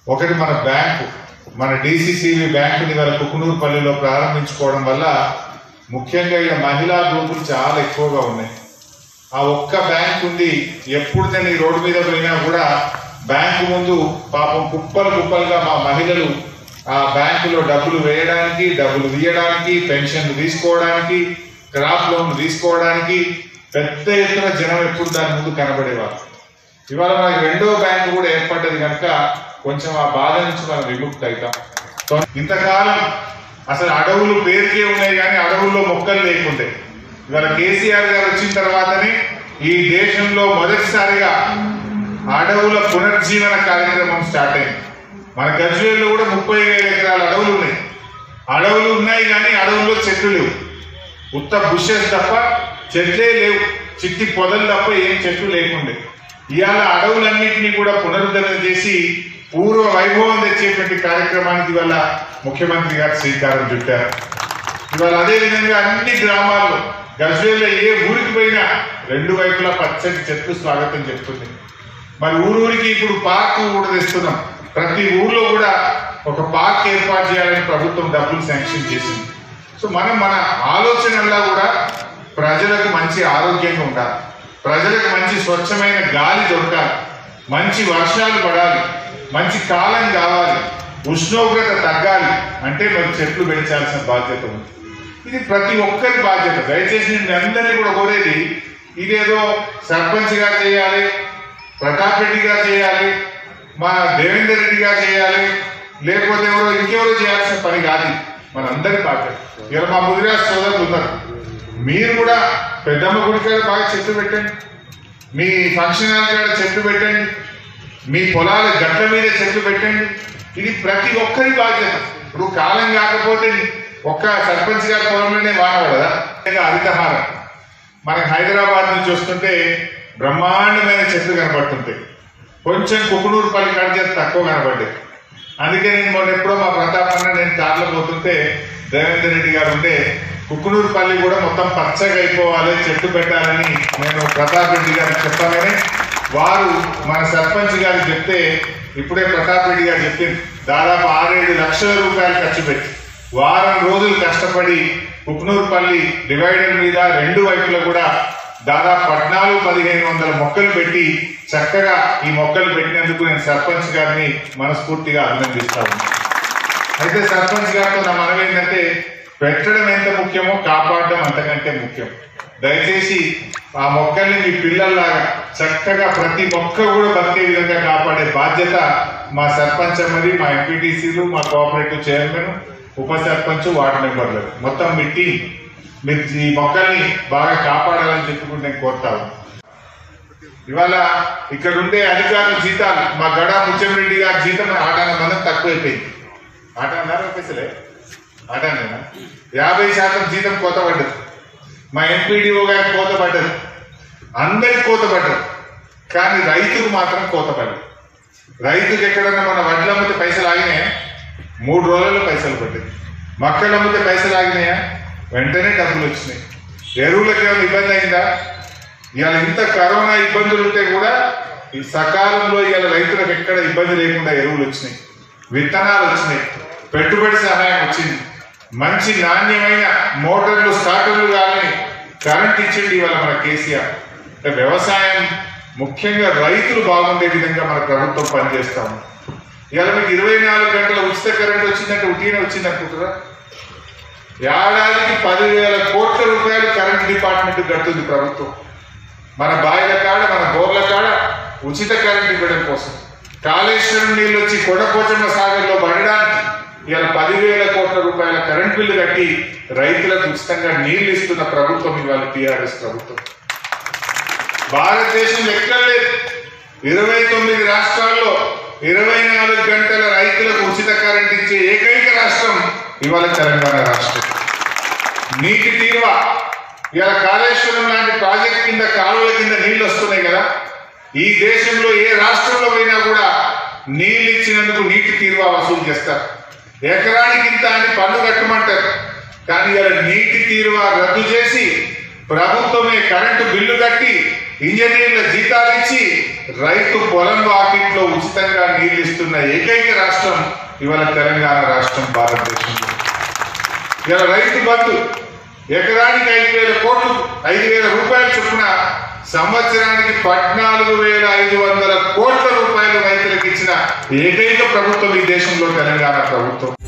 ఒకటి మన బ్యాంకు మన డిసిసిబి బ్యాంకుని వాళ్ళ కుకునూరుపల్లిలో ప్రారంభించుకోవడం వల్ల ముఖ్యంగా ఇక్కడ మహిళా గ్రూపులు చాలా ఎక్కువగా ఉన్నాయి ఆ ఒక్క బ్యాంక్ ఉంది ఎప్పుడు నేను ఈ రోడ్డు మీద పోయినా కూడా బ్యాంకు ముందు పాపం కుప్పలు కుప్పలుగా మా మహిళలు ఆ బ్యాంకులో డబ్బులు వేయడానికి డబ్బులు తీయడానికి పెన్షన్లు తీసుకోవడానికి క్రాప్ లోన్ తీసుకోవడానికి పెద్ద ఎత్తున జనం ఎప్పుడు దాని ముందు కనబడేవారు ఇవాళ మనకి రెండో బ్యాంకు కూడా ఏర్పడ్డది కనుక కొంచెం ఆ బాధ నుంచి మనం విముక్తి అవుతాం సో ఇంతకాలం అసలు అడవులు పేరుకే ఉన్నాయి కానీ అడవుల్లో మొక్కలు లేకుండే ఇవాళ కేసీఆర్ గారు వచ్చిన తర్వాతనే ఈ దేశంలో మొదటిసారిగా అడవుల పునర్జీవన కార్యక్రమం స్టార్ట్ అయింది మన గజ్వేల్లో కూడా ముప్పై వేల ఎకరాల అడవులు ఉన్నాయి అడవులు ఉన్నాయి కానీ అడవుల్లో చెట్లు లేవు ఉత్త బుషెస్ తప్ప చెట్లే లేవు చిట్టి పొదలు తప్ప ఏం చెట్లు లేకుండే ఇవాళ అడవులన్నింటినీ కూడా పునరుద్ధరణ చేసి పూర్వ వైభవం తెచ్చేటువంటి కార్యక్రమానికి ఇవాళ ముఖ్యమంత్రి గారు శ్రీకారం చుట్టారు ఇవాళ అదే విధంగా అన్ని గ్రామాల్లో గజ్వేల్లో ఏ ఊరికి పోయినా రెండు వైపులా పచ్చటి చెట్లు స్వాగతం చెప్తుంది మరి ఊరూరికి ఇప్పుడు పార్క్ కూడా తెస్తున్నాం ప్రతి ఊర్లో కూడా ఒక పార్క్ ఏర్పాటు చేయాలని ప్రభుత్వం డబ్బులు శాంక్షన్ చేసింది సో మనం మన ఆలోచనల్లో కూడా ప్రజలకు మంచి ఆరోగ్యంగా ఉండాలి ప్రజలకు మంచి స్వచ్ఛమైన గాలి దొరకాలి మంచి వర్షాలు పడాలి మంచి కాలం కావాలి ఉష్ణోగ్రత తగ్గాలి అంటే మరి చెట్లు పెంచాల్సిన బాధ్యత ఉంది ఇది ప్రతి ఒక్కరి బాధ్యత దయచేసి నేను మీ అందరినీ కూడా కోరేది ఇదేదో సర్పంచ్ గారు చేయాలి ప్రతాప్ రెడ్డి గారు చేయాలి మా దేవేందర్ రెడ్డి గారు చేయాలి లేకపోతే ఎవరో ఇంకెవరో చేయాల్సిన పని కాదు మనందరి బాధ్యత ఇలా మా ముదిరాజ్ సోదరులు ఉన్నారు మీరు కూడా పెద్దమ్మ గుడి కాడ బాగా చెట్లు పెట్టండి మీ ఫంక్షన్ హాల్ కాడ చెట్లు పెట్టండి మీ పొలాల గట్ల మీద చెట్లు పెట్టండి ఇది ప్రతి ఒక్కరి బాధ్యత ఇప్పుడు కాలం కాకపోతే ఒక్క సర్పంచ్ గారి పొలంలోనే వానపడదా ఇంకా హరితహారం మనకి హైదరాబాద్ నుంచి వస్తుంటే బ్రహ్మాండమైన చెట్లు కనబడుతుంటాయి కొంచెం కుకునూరు పల్లి కాడ చేతి తక్కువ కనబడ్డాయి అందుకే నేను మొన్న ఎప్పుడో మా ప్రతాప్ అన్న నేను కార్లో పోతుంటే దేవేందర్ రెడ్డి గారు ఉంటే కుక్కునూరు పల్లి కూడా మొత్తం పచ్చగా అయిపోవాలి చెట్టు పెట్టాలని నేను ప్రతాప్ రెడ్డి గారికి చెప్పగానే వారు మన సర్పంచ్ గారు చెప్తే ఇప్పుడే ప్రతాప్ రెడ్డి గారు చెప్పింది దాదాపు ఆరేడు లక్షల రూపాయలు ఖర్చు పెట్టి వారం రోజులు కష్టపడి కుక్నూరుపల్లి డివైడర్ మీద రెండు వైపులా కూడా దాదాపు పద్నాలుగు పదిహేను వందల మొక్కలు పెట్టి చక్కగా ఈ మొక్కలు పెట్టినందుకు నేను సర్పంచ్ గారిని మనస్ఫూర్తిగా అభినందిస్తాను అయితే సర్పంచ్ గారితో నా మనవి ఏంటంటే పెట్టడం ఎంత ముఖ్యమో కాపాడడం అంతకంటే ముఖ్యం దయచేసి ఆ మొక్కల్ని మీ పిల్లల్లాగా చక్కగా ప్రతి మొక్క కూడా బతికే విధంగా కాపాడే బాధ్యత మా సర్పంచ్ అమ్మది మా ఎంపీటీసీలు మా కోఆపరేటివ్ చైర్మన్ ఉప సర్పంచ్ వార్డు మెంబర్లు మొత్తం మీ టీం మీరు ఈ మొక్కల్ని బాగా కాపాడాలని చెప్పుకుంటే నేను కోరుతాను ఇవాళ ఇక్కడ ఉండే అధికారుల జీతాలు మా గడ ముత్యంరెడ్డి గారి జీతం ఆటాన మందం తక్కువైపోయింది ఆట అన్నారు పైసలే ఆటానేనా యాభై శాతం జీతం కోత పడ్డది మా ఎంపీడీఓ గారికి కోత పడ్డది అందరికి కోత పడ్డది కానీ రైతుకు మాత్రం కోత పడ్డది రైతుకి ఎక్కడన్నా మన వడ్లు అమ్మితే పైసలు ఆగినాయా మూడు రోజుల్లో పైసలు పడ్డాయి మక్కలు అమ్మితే పైసలు ఆగినాయా వెంటనే డబ్బులు వచ్చినాయి ఎరువులకు ఏమైనా ఇబ్బంది అయిందా ఇవాళ ఇంత కరోనా ఇబ్బందులు ఉంటే కూడా ఈ సకాలంలో ఇవాళ రైతులకు ఎక్కడ ఇబ్బంది లేకుండా ఎరువులు వచ్చినాయి విత్తనాలు వచ్చినాయి పెట్టుబడి సహాయం వచ్చింది మంచి నాణ్యమైన మోటార్లు స్టార్టర్లు కానీ కరెంట్ ఇచ్చింది ఇవాళ మన కేసీఆర్ అంటే వ్యవసాయం ముఖ్యంగా రైతులు బాగుండే విధంగా మన ప్రభుత్వం పనిచేస్తాము ఇవాళ మీకు ఇరవై నాలుగు గంటల ఉచిత కరెంట్ వచ్చిందంటే ఉటీనే వచ్చింది అనుకుంటారా ఏడాదికి పదివేల కోట్ల రూపాయలు కరెంట్ డిపార్ట్మెంట్ కడుతుంది ప్రభుత్వం మన బాయిల కాడ మన బోర్ల కాడ ఉచిత కరెంట్ ఇవ్వడం కోసం కాళేశ్వరం నీళ్ళు వచ్చి కొండపోచమ్మ సాగర్లో పడడానికి ఇవాళ పదివేల కోట్ల రూపాయల కరెంట్ బిల్లు కట్టి రైతులకు ఉచితంగా నీళ్లు ఇస్తున్న ప్రభుత్వం ఇవాళ టీఆర్ఎస్ ప్రభుత్వం భారతదేశం ఎక్కర్లేదు ఇరవై తొమ్మిది రాష్ట్రాల్లో ఇరవై నాలుగు గంటల రైతులకు ఉచిత కరెంట్ ఇచ్చే ఏకైక రాష్ట్రం ఇవాళ తెలంగాణ రాష్ట్రం నీటి తీరువ ఇవాళ కాళేశ్వరం లాంటి ప్రాజెక్ట్ కింద కాలువల కింద నీళ్లు వస్తున్నాయి కదా ఈ దేశంలో ఏ రాష్ట్రంలో పోయినా కూడా నీళ్ళు ఇచ్చినందుకు నీటి తీరువ వసూలు చేస్తారు ఎకరానికి ఇంత అని పన్ను కట్టమంటారు కానీ ఇలా నీటి తీరువ రద్దు చేసి ప్రభుత్వమే కరెంటు బిల్లు కట్టి ఇంజనీర్ల జీతాలు ఇచ్చి రైతు పొలం వాకిట్లో ఉచితంగా నీళ్లు ఇస్తున్న ఏకైక రాష్ట్రం ఇవాళ తెలంగాణ రాష్ట్రం భారతదేశంలో ఇలా రైతు బంధు ఎకరానికి ఐదు వేల కోట్లు ఐదు వేల రూపాయలు చొప్పున సంవత్సరానికి పద్నాలుగు వేల ఐదు వందల కోట్ల రూపాయలు రైతులకు ఇచ్చిన ఏకైక ప్రభుత్వం ఈ దేశంలో తెలంగాణ ప్రభుత్వం